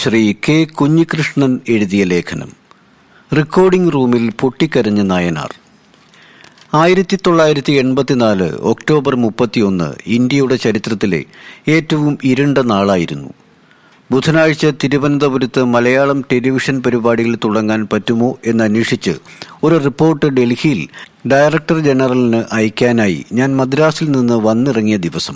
Shri K Kunhikrishnan എഴുതിയ ലേഖനം recording റൂമിൽ പൊട്ടിക്കരഞ്ഞ നായനാർ ആയിരത്തി തൊള്ളായിരത്തി എൺപത്തിനാല് ഒക്ടോബർ മുപ്പത്തിയൊന്ന് ഇന്ത്യയുടെ ചരിത്രത്തിലെ ഏറ്റവും ഇരുണ്ട നാളായിരുന്നു ബുധനാഴ്ച തിരുവനന്തപുരത്ത് മലയാളം ടെലിവിഷൻ പരിപാടികൾ തുടങ്ങാൻ പറ്റുമോ എന്നന്വേഷിച്ച് ഒരു റിപ്പോർട്ട് ഡൽഹിയിൽ ഡയറക്ടർ ജനറലിന് അയക്കാനായി ഞാൻ മദ്രാസിൽ നിന്ന് വന്നിറങ്ങിയ ദിവസം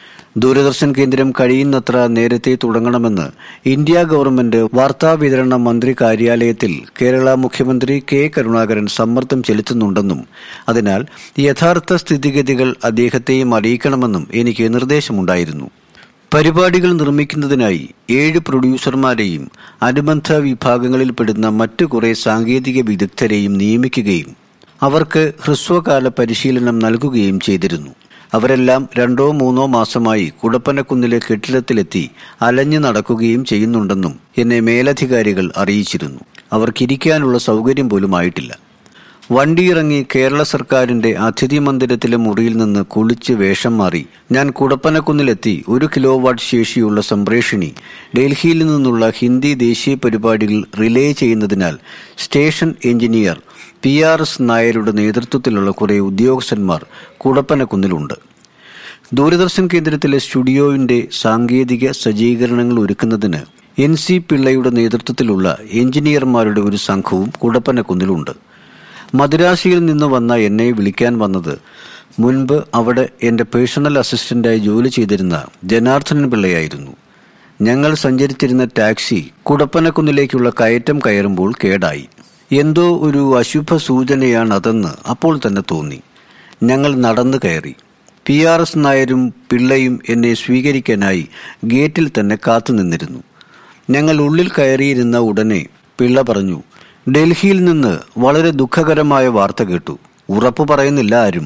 ദൂരദർശൻ കേന്ദ്രം കഴിയുന്നത്ര നേരത്തെ തുടങ്ങണമെന്ന് ഇന്ത്യ ഗവൺമെന്റ് വാർത്താവിതരണ മന്ത്രി കാര്യാലയത്തിൽ കേരള മുഖ്യമന്ത്രി കെ കരുണാകരൻ സമ്മർദ്ദം ചെലുത്തുന്നുണ്ടെന്നും അതിനാൽ യഥാർത്ഥ സ്ഥിതിഗതികൾ അദ്ദേഹത്തെയും അറിയിക്കണമെന്നും എനിക്ക് നിർദ്ദേശമുണ്ടായിരുന്നു പരിപാടികൾ നിർമ്മിക്കുന്നതിനായി ഏഴ് പ്രൊഡ്യൂസർമാരെയും അനുബന്ധ വിഭാഗങ്ങളിൽപ്പെടുന്ന മറ്റു കുറെ സാങ്കേതിക വിദഗ്ധരെയും നിയമിക്കുകയും അവർക്ക് ഹ്രസ്വകാല പരിശീലനം നൽകുകയും ചെയ്തിരുന്നു അവരെല്ലാം രണ്ടോ മൂന്നോ മാസമായി കുടപ്പനക്കുന്നിലെ കെട്ടിടത്തിലെത്തി അലഞ്ഞു നടക്കുകയും ചെയ്യുന്നുണ്ടെന്നും എന്നെ മേലധികാരികൾ അറിയിച്ചിരുന്നു അവർക്കിരിക്കാനുള്ള സൗകര്യം പോലും ആയിട്ടില്ല വണ്ടിയിറങ്ങി കേരള സർക്കാരിന്റെ അതിഥി മന്ദിരത്തിലെ മുറിയിൽ നിന്ന് കുളിച്ച് വേഷം മാറി ഞാൻ കുടപ്പനക്കുന്നിലെത്തി ഒരു കിലോ വാട്ട് ശേഷിയുള്ള സംപ്രേഷിണി ഡൽഹിയിൽ നിന്നുള്ള ഹിന്ദി ദേശീയ പരിപാടികൾ റിലേ ചെയ്യുന്നതിനാൽ station engineer P R S നായരുടെ നേതൃത്വത്തിലുള്ള കുറെ ഉദ്യോഗസ്ഥന്മാർ കുടപ്പനക്കുന്നിലുണ്ട് ദൂരദർശൻ കേന്ദ്രത്തിലെ സ്റ്റുഡിയോവിന്റെ സാങ്കേതിക സജ്ജീകരണങ്ങൾ ഒരുക്കുന്നതിന് എൻ സി പിള്ളയുടെ നേതൃത്വത്തിലുള്ള എഞ്ചിനീയർമാരുടെ ഒരു സംഘവും കുടപ്പനക്കുന്നിലുണ്ട് മദ്രാശിയിൽ നിന്ന് വന്ന എന്നെ വിളിക്കാൻ വന്നത് മുൻപ് അവിടെ എന്റെ പേഴ്സണൽ അസിസ്റ്റന്റായി ജോലി ചെയ്തിരുന്ന ജനാർദ്ദനൻ പിള്ളയായിരുന്നു ഞങ്ങൾ സഞ്ചരിച്ചിരുന്ന ടാക്സി കുടപ്പനക്കുന്നിലേക്കുള്ള കയറ്റം കയറുമ്പോൾ കേടായി എന്തോ ഒരു അശുഭ സൂചനയാണ് അതെന്ന് അപ്പോൾ തന്നെ തോന്നി ഞങ്ങൾ നടന്നു കയറി പി ആർ എസ് നായരും പിള്ളയും എന്നെ സ്വീകരിക്കാനായി ഗേറ്റിൽ തന്നെ കാത്തുനിന്നിരുന്നു ഞങ്ങൾ ഉള്ളിൽ കയറിയിരുന്ന ഉടനെ പിള്ള പറഞ്ഞു ഡൽഹിയിൽ നിന്ന് വളരെ ദുഃഖകരമായ വാർത്ത കേട്ടു ഉറപ്പു പറയുന്നില്ല ആരും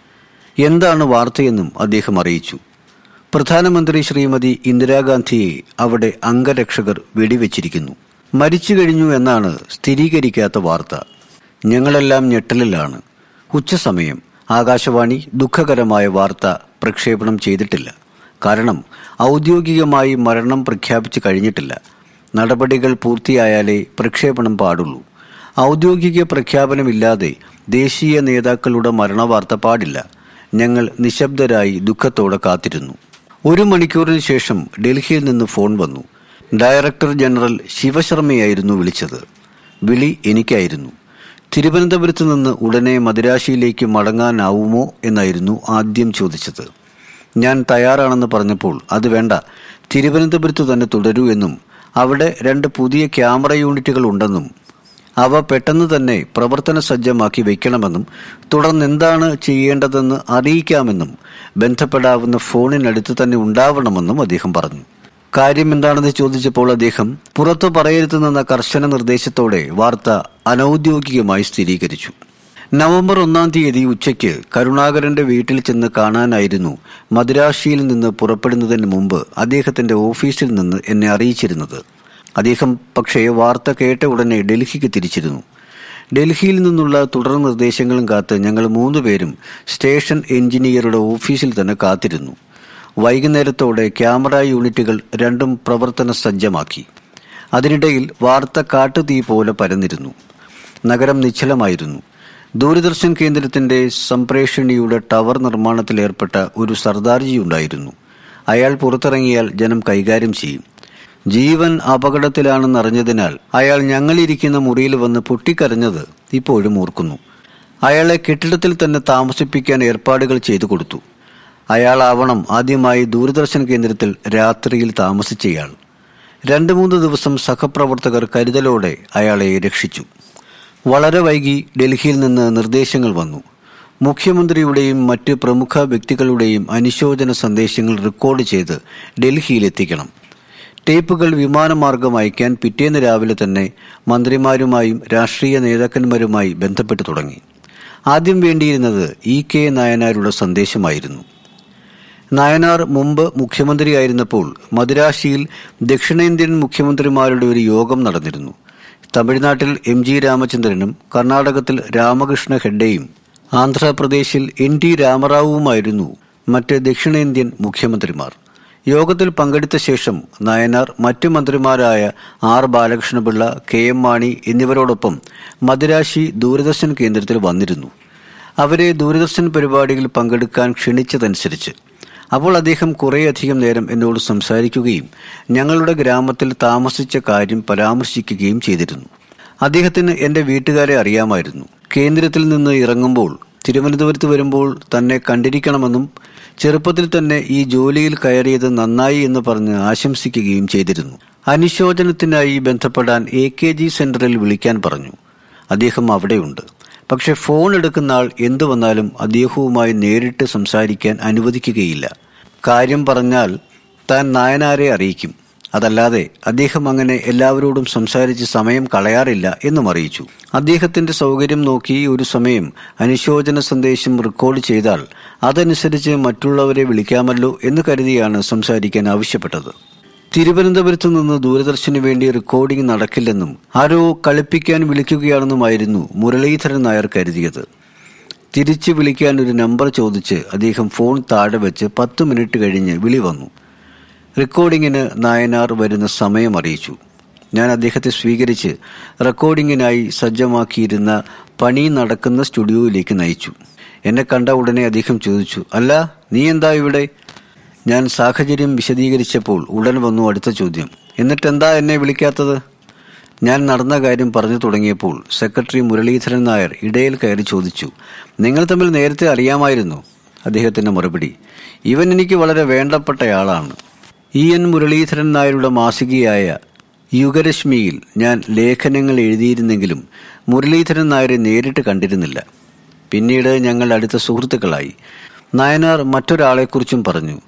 എന്താണ് വാർത്തയെന്നും അദ്ദേഹം അറിയിച്ചു പ്രധാനമന്ത്രി ശ്രീമതി ഇന്ദിരാഗാന്ധിയെ അവിടെ അംഗരക്ഷകർ വെടിവെച്ചിരിക്കുന്നു മരിച്ചു കഴിഞ്ഞു എന്നാണ് സ്ഥിരീകരിക്കാത്ത വാർത്ത ഞങ്ങളെല്ലാം ഞെട്ടലിലാണ് ഉച്ചസമയം ആകാശവാണി ദുഃഖകരമായ വാർത്ത പ്രക്ഷേപണം ചെയ്തിട്ടില്ല കാരണം ഔദ്യോഗികമായി മരണം പ്രഖ്യാപിച്ചു കഴിഞ്ഞിട്ടില്ല നടപടികൾ പൂർത്തിയായാലേ പ്രക്ഷേപണം പാടുള്ളൂ ഔദ്യോഗിക പ്രഖ്യാപനമില്ലാതെ ദേശീയ നേതാക്കളുടെ മരണവാർത്ത പാടില്ല ഞങ്ങൾ നിശബ്ദരായി ദുഃഖത്തോടെ കാത്തിരുന്നു ഒരു മണിക്കൂറിന് ശേഷം ഡൽഹിയിൽ നിന്ന് ഫോൺ വന്നു ഡയറക്ടർ ജനറൽ ശിവശർമ്മയായിരുന്നു വിളിച്ചത് വിളി എനിക്കായിരുന്നു തിരുവനന്തപുരത്ത് നിന്ന് ഉടനെ മദിരാശിയിലേക്ക് മടങ്ങാനാവുമോ എന്നായിരുന്നു ആദ്യം ചോദിച്ചത് ഞാൻ തയ്യാറാണെന്ന് പറഞ്ഞപ്പോൾ അത് വേണ്ട തിരുവനന്തപുരത്ത് തന്നെ തുടരൂ എന്നും അവിടെ രണ്ട് പുതിയ ക്യാമറ യൂണിറ്റുകൾ ഉണ്ടെന്നും അവ പെട്ടെന്ന് തന്നെ പ്രവർത്തന സജ്ജമാക്കി വെക്കണമെന്നും തുടർന്ന് എന്താണ് ചെയ്യേണ്ടതെന്ന് അറിയിക്കാമെന്നും ബന്ധപ്പെടാവുന്ന ഫോണിനടുത്ത് തന്നെ ഉണ്ടാവണമെന്നും അദ്ദേഹം പറഞ്ഞു കാര്യം എന്താണെന്ന് ചോദിച്ചപ്പോൾ അദ്ദേഹം പുറത്തു പറയരുതെന്ന കർശന നിർദ്ദേശത്തോടെ വാർത്ത അനൌദ്യോഗികമായി സ്ഥിരീകരിച്ചു നവംബർ ഒന്നാം തീയതി ഉച്ചയ്ക്ക് കരുണാകരന്റെ വീട്ടിൽ ചെന്ന് കാണാനായിരുന്നു മദുരാശിയിൽ നിന്ന് പുറപ്പെടുന്നതിന് മുമ്പ് അദ്ദേഹത്തിന്റെ ഓഫീസിൽ നിന്ന് എന്നെ അറിയിച്ചിരുന്നത് അദ്ദേഹം പക്ഷേ വാർത്ത കേട്ട ഉടനെ ഡൽഹിക്ക് തിരിച്ചിരുന്നു ഡൽഹിയിൽ നിന്നുള്ള തുടർ നിർദ്ദേശങ്ങളും കാത്ത് ഞങ്ങൾ മൂന്നുപേരും സ്റ്റേഷൻ എഞ്ചിനീയറുടെ ഓഫീസിൽ തന്നെ കാത്തിരുന്നു വൈകുന്നേരത്തോടെ ക്യാമറ യൂണിറ്റുകൾ രണ്ടും പ്രവർത്തന സജ്ജമാക്കി അതിനിടയിൽ വാർത്ത കാട്ടുതീ പോലെ പരന്നിരുന്നു നഗരം നിശ്ചലമായിരുന്നു ദൂരദർശൻ കേന്ദ്രത്തിന്റെ സംപ്രേഷണിയുടെ ടവർ നിർമ്മാണത്തിൽ ഏർപ്പെട്ട ഒരു സർദാർജി ഉണ്ടായിരുന്നു അയാൾ പുറത്തിറങ്ങിയാൽ ജനം കൈകാര്യം ചെയ്യും ജീവൻ അപകടത്തിലാണെന്നറിഞ്ഞതിനാൽ അയാൾ ഞങ്ങളിരിക്കുന്ന മുറിയിൽ വന്ന് പൊട്ടിക്കരഞ്ഞത് ഇപ്പോഴും ഓർക്കുന്നു അയാളെ കെട്ടിടത്തിൽ തന്നെ താമസിപ്പിക്കാൻ ഏർപ്പാടുകൾ ചെയ്തു കൊടുത്തു അയാളാവണം ആദ്യമായി ദൂരദർശൻ കേന്ദ്രത്തിൽ രാത്രിയിൽ താമസിച്ചയാൾ രണ്ടു മൂന്ന് ദിവസം സഹപ്രവർത്തകർ കരുതലോടെ അയാളെ രക്ഷിച്ചു വളരെ വൈകി ഡൽഹിയിൽ നിന്ന് നിർദ്ദേശങ്ങൾ വന്നു മുഖ്യമന്ത്രിയുടെയും മറ്റ് പ്രമുഖ വ്യക്തികളുടെയും അനുശോചന സന്ദേശങ്ങൾ റെക്കോർഡ് ചെയ്ത് ഡൽഹിയിൽ എത്തിക്കണം ടേപ്പുകൾ വിമാനമാർഗം അയക്കാൻ പിറ്റേന്ന് രാവിലെ തന്നെ മന്ത്രിമാരുമായും രാഷ്ട്രീയ നേതാക്കന്മാരുമായി ബന്ധപ്പെട്ടു തുടങ്ങി ആദ്യം വേണ്ടിയിരുന്നത് ഇ കെ നായനാരുടെ സന്ദേശമായിരുന്നു നായനാർ മുമ്പ് മുഖ്യമന്ത്രിയായിരുന്നപ്പോൾ മദുരാശിയിൽ ദക്ഷിണേന്ത്യൻ മുഖ്യമന്ത്രിമാരുടെ ഒരു യോഗം നടന്നിരുന്നു തമിഴ്നാട്ടിൽ എം ജി രാമചന്ദ്രനും കർണാടകത്തിൽ രാമകൃഷ്ണ ഹെഡ്ഡയും ആന്ധ്രാപ്രദേശിൽ എൻ ടി രാമറാവുവുമായിരുന്നു മറ്റ് ദക്ഷിണേന്ത്യൻ മുഖ്യമന്ത്രിമാർ യോഗത്തിൽ പങ്കെടുത്ത ശേഷം നായനാർ മറ്റു മന്ത്രിമാരായ R Balakrishna Pillai K M Mani എന്നിവരോടൊപ്പം മദിരാശി ദൂരദർശൻ കേന്ദ്രത്തിൽ വന്നിരുന്നു അവരെ ദൂരദർശൻ പരിപാടിയിൽ പങ്കെടുക്കാൻ ക്ഷണിച്ചതനുസരിച്ച് അപ്പോൾ അദ്ദേഹം കുറേയധികം നേരം എന്നോട് സംസാരിക്കുകയും ഞങ്ങളുടെ ഗ്രാമത്തിൽ താമസിച്ച കാര്യം പരാമർശിക്കുകയും ചെയ്തിരുന്നു അദ്ദേഹത്തിന് എന്റെ വീട്ടുകാരെ അറിയാമായിരുന്നു കേന്ദ്രത്തിൽ നിന്ന് ഇറങ്ങുമ്പോൾ തിരുവനന്തപുരത്ത് വരുമ്പോൾ തന്നെ കണ്ടിരിക്കണമെന്നും ചെറുപ്പത്തിൽ തന്നെ ഈ ജോലിയിൽ കയറിയത് നന്നായി എന്ന് പറഞ്ഞ് ആശംസിക്കുകയും ചെയ്തിരുന്നു അനുശോചനത്തിനായി ബന്ധപ്പെടാൻ എ കെ ജി സെന്ററിൽ വിളിക്കാൻ പറഞ്ഞു അദ്ദേഹം അവിടെയുണ്ട് പക്ഷെ ഫോൺ എടുക്കുന്ന ആൾ എന്തു വന്നാലും അദ്ദേഹവുമായി നേരിട്ട് സംസാരിക്കാൻ അനുവദിക്കുകയില്ല കാര്യം പറഞ്ഞാൽ താൻ നായനാരെ അറിയിക്കും അതല്ലാതെ അദ്ദേഹം അങ്ങനെ എല്ലാവരോടും സംസാരിച്ച് സമയം കളയാറില്ല എന്നും അറിയിച്ചു അദ്ദേഹത്തിന്റെ സൗകര്യം നോക്കി ഒരു സമയം അനുശോചന സന്ദേശം റെക്കോർഡ് ചെയ്താൽ അതനുസരിച്ച് മറ്റുള്ളവരെ വിളിക്കാമല്ലോ എന്ന് കരുതിയാണ് സംസാരിക്കാൻ ആവശ്യപ്പെട്ടത് തിരുവനന്തപുരത്ത് നിന്ന് ദൂരദർശന് വേണ്ടി റെക്കോർഡിംഗ് നടക്കില്ലെന്നും ആരോ കളിപ്പിക്കാൻ വിളിക്കുകയാണെന്നുമായിരുന്നു മുരളീധരൻ നായർ കരുതിയത് തിരിച്ചു വിളിക്കാൻ ഒരു നമ്പർ ചോദിച്ച് അദ്ദേഹം ഫോൺ താഴെ വെച്ച് പത്ത് മിനിറ്റ് കഴിഞ്ഞ് വിളി വന്നു റെക്കോർഡിങ്ങിന് നായനാർ വരുന്ന സമയം അറിയിച്ചു ഞാൻ അദ്ദേഹത്തെ സ്വീകരിച്ച് റെക്കോർഡിങ്ങിനായി സജ്ജമാക്കിയിരുന്ന പണി നടക്കുന്ന സ്റ്റുഡിയോയിലേക്ക് നയിച്ചു എന്നെ കണ്ട ഉടനെ അദ്ദേഹം ചോദിച്ചു അല്ല നീ എന്താ ഇവിടെ ഞാൻ സാഹചര്യം വിശദീകരിച്ചപ്പോൾ ഉടൻ വന്നു അടുത്ത ചോദ്യം എന്നിട്ടെന്താ എന്നെ വിളിക്കാത്തത് ഞാൻ നടന്ന കാര്യം പറഞ്ഞു തുടങ്ങിയപ്പോൾ സെക്രട്ടറി മുരളീധരൻ നായർ ഇടയിൽ കയറി ചോദിച്ചു നിങ്ങൾ തമ്മിൽ നേരത്തെ അറിയാമായിരുന്നു അദ്ദേഹത്തിന്റെ മറുപടി ഇവൻ എനിക്ക് വളരെ വേണ്ടപ്പെട്ടയാളാണ് ഇ എൻ മുരളീധരൻ നായരുടെ മാസികയായ യുഗരശ്മിയിൽ ഞാൻ ലേഖനങ്ങൾ എഴുതിയിരുന്നെങ്കിലും മുരളീധരൻ നായരെ നേരിട്ട് കണ്ടിരുന്നില്ല പിന്നീട് ഞങ്ങൾ അടുത്ത സുഹൃത്തുക്കളായി നായനാർ മറ്റൊരാളെക്കുറിച്ചും പറഞ്ഞു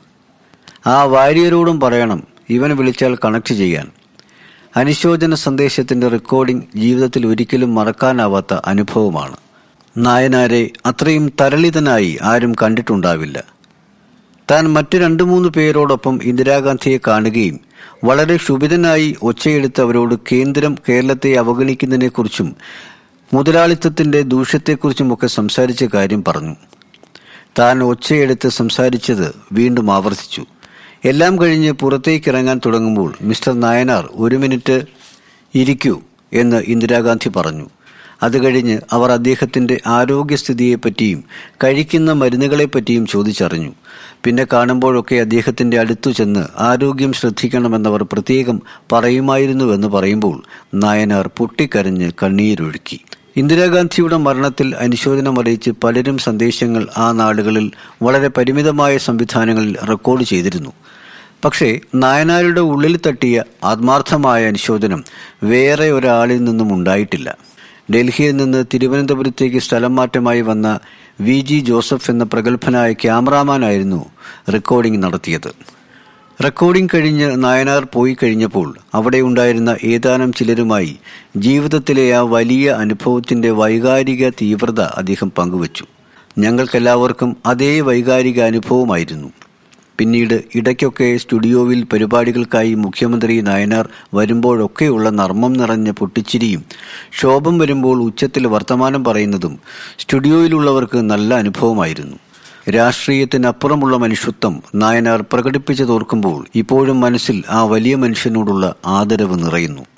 ആ വാര്യരോടും പറയണം ഇവൻ വിളിച്ചാൽ കണക്ട് ചെയ്യാൻ അനുശോചന സന്ദേശത്തിന്റെ റെക്കോർഡിംഗ് ജീവിതത്തിൽ ഒരിക്കലും മറക്കാനാവാത്ത അനുഭവമാണ് നായനാരെ അത്രയും തരളിതനായി ആരും കണ്ടിട്ടുണ്ടാവില്ല താൻ മറ്റു രണ്ടു മൂന്ന് പേരോടൊപ്പം ഇന്ദിരാഗാന്ധിയെ കാണുകയും വളരെ ക്ഷുഭിതനായി ഒച്ചയെടുത്ത് അവരോട് കേന്ദ്രം കേരളത്തെ അവഗണിക്കുന്നതിനെക്കുറിച്ചും മുതലാളിത്തത്തിന്റെ ദൂഷ്യത്തെക്കുറിച്ചുമൊക്കെ സംസാരിച്ച കാര്യം പറഞ്ഞു താൻ ഒച്ചയെടുത്ത് സംസാരിച്ചത് വീണ്ടും ആവർത്തിച്ചു എല്ലാം കഴിഞ്ഞ് പുറത്തേക്കിറങ്ങാൻ തുടങ്ങുമ്പോൾ മിസ്റ്റർ നായനാർ ഒരു മിനിറ്റ് ഇരിക്കൂ എന്ന് ഇന്ദിരാഗാന്ധി പറഞ്ഞു അത് കഴിഞ്ഞ് അവർ അദ്ദേഹത്തിന്റെ ആരോഗ്യസ്ഥിതിയെപ്പറ്റിയും കഴിക്കുന്ന മരുന്നുകളെപ്പറ്റിയും ചോദിച്ചറിഞ്ഞു പിന്നെ കാണുമ്പോഴൊക്കെ അദ്ദേഹത്തിന്റെ അടുത്തു ചെന്ന് ആരോഗ്യം ശ്രദ്ധിക്കണമെന്നവർ പ്രത്യേകം പറയുമായിരുന്നുവെന്ന് പറയുമ്പോൾ നായനാർ പൊട്ടിക്കരഞ്ഞ് കണ്ണീരൊഴുക്കി ഇന്ദിരാഗാന്ധിയുടെ മരണത്തിൽ അനുശോചനം അറിയിച്ച് പലരും സന്ദേശങ്ങൾ ആ നാടുകളിൽ വളരെ പരിമിതമായ സംവിധാനങ്ങളിൽ റെക്കോർഡ് ചെയ്തിരുന്നു പക്ഷേ നായനാരുടെ ഉള്ളിൽ തട്ടിയ ആത്മാർത്ഥമായ അനുശോചനം വേറെ ഒരാളിൽ നിന്നും ഉണ്ടായിട്ടില്ല ഡൽഹിയിൽ നിന്ന് തിരുവനന്തപുരത്തേക്ക് സ്ഥലം മാറ്റമായി വന്ന വി ജി ജോസഫ് എന്ന പ്രഗത്ഭനായ ക്യാമറാമാനായിരുന്നു റെക്കോർഡിംഗ് നടത്തിയത് റെക്കോർഡിംഗ് കഴിഞ്ഞ് നായനാർ പോയി കഴിഞ്ഞപ്പോൾ അവിടെ ഉണ്ടായിരുന്ന ഏതാനും ചിലരുമായി ജീവിതത്തിലെ ആ വലിയ അനുഭവത്തിന്റെ വൈകാരിക തീവ്രത അദ്ദേഹം പങ്കുവച്ചു ഞങ്ങൾക്കെല്ലാവർക്കും അതേ വൈകാരിക അനുഭവമായിരുന്നു പിന്നീട് ഇടയ്ക്കൊക്കെ സ്റ്റുഡിയോവിൽ പരിപാടികൾക്കായി മുഖ്യമന്ത്രി നായനാർ വരുമ്പോഴൊക്കെയുള്ള നർമ്മം നിറഞ്ഞ പൊട്ടിച്ചിരിയും ശോഭം വരുമ്പോൾ ഉച്ചത്തിൽ വർത്തമാനം പറയുന്നതും സ്റ്റുഡിയോയിലുള്ളവർക്ക് നല്ല അനുഭവമായിരുന്നു രാഷ്ട്രീയത്തിനപ്പുറമുള്ള മനുഷ്യത്വം നായനാർ പ്രകടിപ്പിച്ചതോർക്കുമ്പോൾ ഇപ്പോഴും മനസ്സിൽ ആ വലിയ മനുഷ്യനോടുള്ള ആദരവ് നിറയുന്നു